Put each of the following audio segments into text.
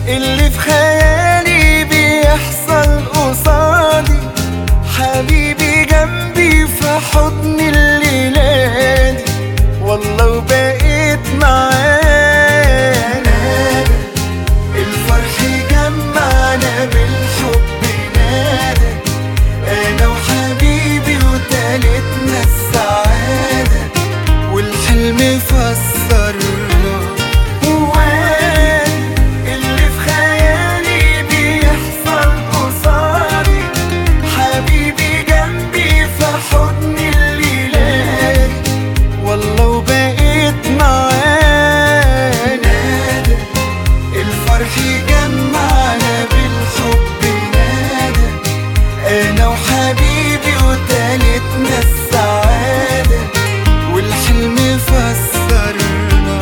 اللي في خيالي بيحصل قصادي حبيبي جنبي في حضن الليلة دي والله وبقيت معانا الفرح جمعنا بالحب نادى انا وحبيبي وتالتنا السعادة والحلم فسرنا وأنا اللي في خيالي بيحصل قصادي حبيبي جنبي في حضن الليلة والله وبقيت معانا الفرح جمعنا بالحب نادى انا وحبيبي وتالتنا السعادة والحلم فسرنا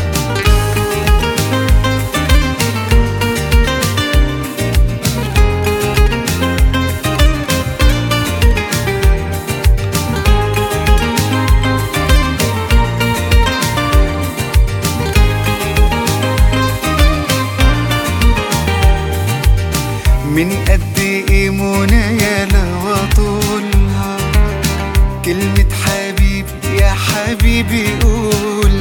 من قد ايه منايا لو اطولها كلمة حبيب يا حبيبي قول